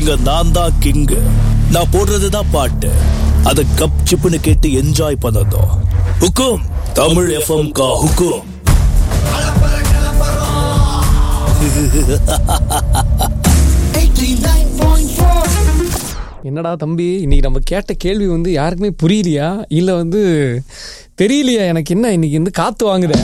இங்க நான் தான் கிங்கு நான் போடுறதுதான் பாட்டு அத கப் சிப்புன்னு கேட்டு என்ஜாய் பண்ணதும் ஹுக்கும் தமிழ் எஃப்எம் கா ஹுக்கும் என்னடா தம்பி இன்னைக்கு நம்ம கேட்ட கேள்வி வந்து யாருக்குமே புரியலையா இல்ல வந்து தெரியலையா எனக்கு என்ன இன்னைக்கு வந்து காத்து வாங்குத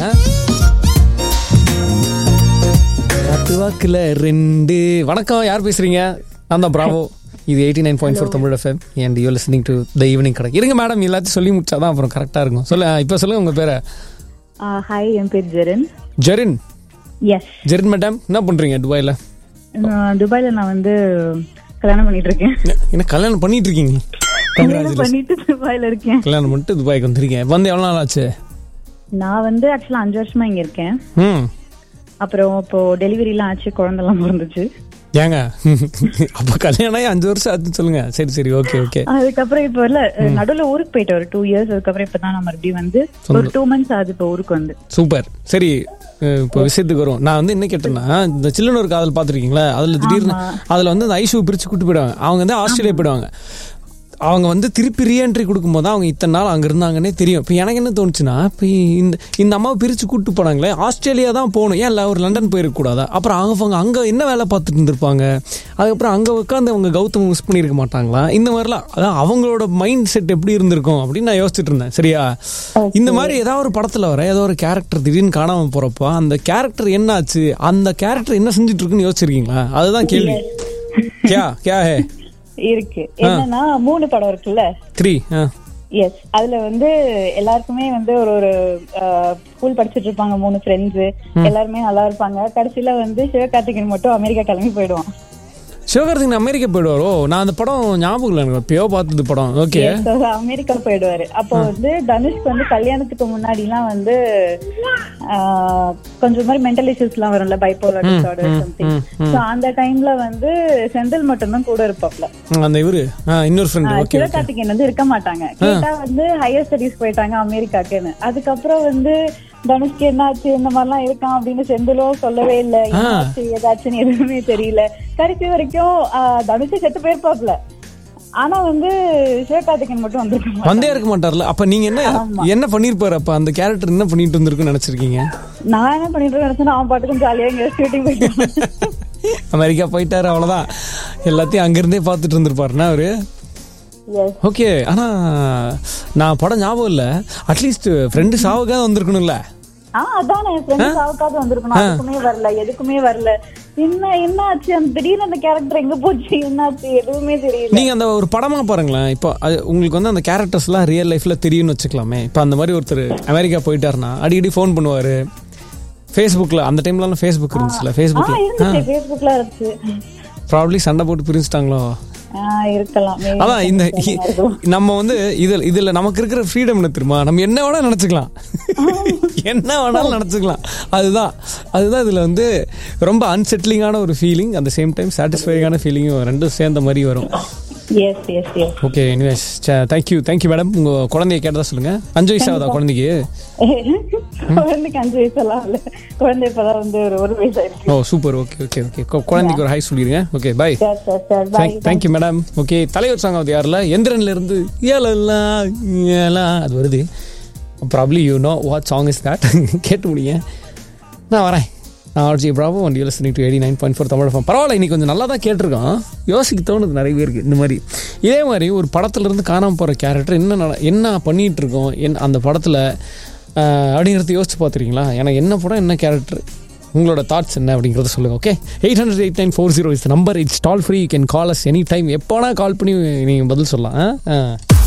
காத்து வாக்குல ரெண்டு வணக்கம் யார் பேசுறீங்க நான் தான் பிராவோ இது eighty nine point four Tamil FM and you listening to the evening கடை இருங்க மேடம் எல்லாத்தையும் சொல்லி முடிச்சாதான் அப்புறம் கரெக்டாக இருக்கும் சொல்ல இப்போ சொல்லுங்க உங்க பேரை ஹாய் என் பேர் ஜெரன் ஜெரின் எஸ் ஜெரின் மேடம் என்ன பண்றீங்க துபாயில் துபாயில நான் வந்து கல்யாணம் பண்ணிட்டு இருக்கேன் என்ன கல்யாணம் பண்ணிட்டு இருக்கீங்க கல்யாணம் பண்ணிட்டு துபாயில இருக்கேன் கல்யாணம் பண்ணிட்டு துபாய்க்கு வந்திருக்கீங்க வந்து எவ்வளோ நாள் ஆச்சு நான் வந்து ஆக்சுவலா அஞ்சு வருஷமா இங்க இருக்கேன் ம் அப்புறம் இப்போ டெலிவரி எல்லாம் ஆச்சு குழந்தைலாம் பிறந்துச்சு ஏங்க அப்ப கல்யாணம் ஆகி அஞ்சு வருஷம் ஆச்சுன்னு சொல்லுங்க சரி சரி ஓகே ஓகே அதுக்கப்புறம் இப்போ இல்ல நடுவுல ஊருக்கு போயிட்டு ஒரு டூ இயர்ஸ் அதுக்கப்புறம் இப்பதான் நான் மறுபடியும் வந்து ஒரு டூ மந்த்ஸ் ஆகுது இப்போ ஊருக்கு வந்து சூப்பர் சரி அஹ் இப்போ விஷயத்துக்கு வரும் நான் வந்து என்ன கேட்டேன்னா இந்த சில்லுன்னு ஒரு காதல் பார்த்துருக்கீங்களா அதில் திடீர்னு அதில் வந்து அந்த ஐஷு பிரிச்சு கூட்டு போயிடுவாங்க அவங்க வந்து ஆஸ்திரேலியா போயிடுவாங்க அவங்க வந்து திருப்பி ரீஎன்ட்ரி கொடுக்கும்போது அவங்க இத்தனை நாள் அங்கே இருந்தாங்கன்னே தெரியும் இப்போ எனக்கு என்ன தோணுச்சுன்னா இப்போ இந்த இந்த அம்மாவை பிரித்து கூட்டு போனாங்களே ஆஸ்திரேலியா தான் போகணும் ஏன் இல்லை ஒரு லண்டன் போயிருக்கக்கூடாதா அப்புறம் அவங்க அங்கே என்ன வேலை பார்த்துட்டு இருந்திருப்பாங்க அதுக்கப்புறம் அங்கே உட்காந்து அவங்க கௌதம் மிஸ் பண்ணியிருக்க மாட்டாங்களா இந்த மாதிரிலாம் அதான் அவங்களோட மைண்ட் செட் எப்படி இருந்திருக்கும் அப்படின்னு நான் யோசிச்சுட்டு இருந்தேன் சரியா இந்த மாதிரி ஏதாவது ஒரு படத்தில் வர ஏதோ ஒரு கேரக்டர் திடீர்னு காணாமல் போகிறப்போ அந்த கேரக்டர் என்னாச்சு அந்த கேரக்டர் என்ன செஞ்சுட்டு இருக்குன்னு யோசிச்சிருக்கீங்களா அதுதான் கேள்வி கியா கியா ஹே இருக்கு என்னன்னா மூணு படம் இருக்குல்ல த்ரீ ஆ எஸ் அதுல வந்து எல்லாருக்குமே வந்து ஒரு ஒரு ஸ்கூல் படிச்சிட்டு இருப்பாங்க மூணு ஃப்ரெண்ட்ஸ் எல்லாருமே நல்லா இருப்பாங்க கடைசியில வந்து சிவகார்த்திகேயன் மட்டும் அமெரிக்கா கிளம்பி போயிடுவான் சிவகார்த்திகேயன் அமெரிக்கா போயிடுவாரோ நான் அந்த படம் ஞாபகம் இல்லை எனக்கு எப்பயோ பார்த்தது படம் ஓகே So, அமெரிக்கா போயிடுவாரு அப்போ வந்து தனுஷ்க்கு வந்து கல்யாணத்துக்கு முன்னாடி எல்லாம் வந்து ஆஹ், கொஞ்சம் மாதிரி மென்டல் இஷ்யூஸ் எல்லாம் வரும்ல பைப்போலர் டிசார்டர் சம்திங் சோ அந்த டைம்ல வந்து செந்தில் மட்டும்தான் கூட இருப்பாப்ல அந்த இவரு ஆ, இன்னொரு ஃப்ரெண்டு ஓகே ஓகே சிவகார்த்திகேயன் வந்து இருக்க மாட்டாங்க கேட்டா வந்து ஹையர் ஸ்டடிஸ் போயிட்டாங்க அமெரிக்காக்குன்னு அதுக்கப்புறம் வந்து தனுஷ்க்கு என்னாச்சு இந்த மாதிரிலாம் இருக்கான் அப்படின்னு செந்திலும் சொல்லவே இல்ல என்னாச்சு ஏதாச்சுன்னு எதுவுமே தெரியல கடைசி வரைக்கும் ஆஹ், தனுஷ் செத்து போயிருப்பாப்ல ஆனா வந்து சிவகார்த்திகேயன் மட்டும் வந்திருக்க மாட்டாங்க. வந்தே இருக்க மாட்டார்ல அப்ப நீங்க என்ன என்ன பண்ணிருப்பாரு அப்ப அந்த கேரக்டர் என்ன பண்ணிட்டு இருந்திருக்குன்னு நினைச்சிருக்கீங்க நான் என்ன பண்ணிட்டு இருக்கேன் நினைச்சேன்னா அவன் பாட்டுக்கும் ஜாலியா இங்க ஷூட்டிங் போயிட்டு அமெரிக்கா போயிட்டாரு அவ்வளவுதான் எல்லாத்தையும் அங்கிருந்தே பார்த்துட்டு இருந்திருப்பாருன்னா அவரு எஸ் ஓகே ஆனா நான் படம் ஞாபகம் இல்ல அட்லீஸ்ட் ஃப்ரெண்டு சாவுக்காக வந்திருக்கணும்ல ஆ அதான் என் ஃப்ரெண்ட் சாவுக்காவது வந்திருக்கணும் அதுக்குமே வரல எதுக்குமே வரல என்ன என்ன ஆச்சு அந்த திடீர்னு அந்த கேரக்டர் எங்க போச்சு என்னாச்சு எதுவுமே தெரியல நீங்க அந்த ஒரு படமா பாருங்களேன் இப்போ அது உங்களுக்கு வந்து அந்த கேரக்டர்ஸ் எல்லாம் ரியல் லைஃப்ல தெரியும்னு வச்சுக்கலாமே இப்போ அந்த மாதிரி ஒருத்தர் அமெரிக்கா போயிட்டாருன்னா அடிக்கடி ஃபோன் பண்ணுவாரு ஃபேஸ்புக்கில் அந்த டைம்லலாம் ஃபேஸ்புக் இருந்துச்சுல ஆ ஃபேஸ்புக்கில் இருந்துச்சு ஃபேஸ்புக்ல இருந்துச்சு ப்ராப்ளி சண்டை போட்டு பிரிஞ்சுட்டாங்களோ ஆ இருக்கலாம் maybe அதான் இந்த something இருக்கும். நம்ம வந்து இதில் இதில் நமக்கு இருக்கிற ஃப்ரீடம் என்ன தெரியுமா நம்ம என்ன வேணாலும் நினச்சிக்கலாம் என்ன வேணாலும் நினச்சிக்கலாம் அதுதான் அதுதான் இதில் வந்து ரொம்ப அன்செட்டிலிங்கான ஒரு ஃபீலிங் அந்த சேம் டைம் சாட்டிஸ்ஃபைங்கான ஃபீலிங்கும் ரெண்டும் சேர்ந்த மாதிரி வரும் yes yes yes okay anyways thank you thank you madam உங்கள் குழந்தைய கேட்டதா சொல்லுங்கள் அஞ்சு வயசு ஆகுதா குழந்தைக்கு குழந்தைக்கு அஞ்சு வயசெல்லாம் இல்ல குழந்தை இப்பதான் வந்து ஒரு ஒரு வயசு ஆயிருக்கு oh super okay okay okay குழந்தைக்கு ஒரு ஹை சொல்லிடுங்க ஓகே பாய் சரி சரி சரி பாய் தேங்க்யூ மேடம் ஓகே தலைவர் சாங் அது யாரில் எந்திரன்ல இருந்து ஏலல்லா ஏலா அது வருது probably you know what song is that கேட்டு முடியுங்க நான் வரேன் நான் RJ Bravo and you listening to eighty nine point four Tamil FM. பரவாயில்ல இன்னைக்கு கொஞ்சம் நல்லா தான் கேட்டிருக்கோம் யோசிக்க தோணுது நிறைய பேருக்கு இந்த மாதிரி இதே மாதிரி ஒரு படத்துல இருந்து காணாமல் போகிற கேரக்டர் என்ன நட- என்ன பண்ணிட்டு இருக்கோம் என் அந்த படத்தில் அப்படிங்கிறத யோசிச்சு பார்த்துருக்கீங்களா எனக்கு என்ன படம் என்ன கேரக்டர் உங்களோட தாட்ஸ் என்ன அப்படிங்கிறத சொல்லுங்க okay eight hundred eight nine four zero is number it's toll free you can call us any time எப்போனா கால் பண்ணி நீங்கள் பதில் சொல்லலாம் ஆ? ஆ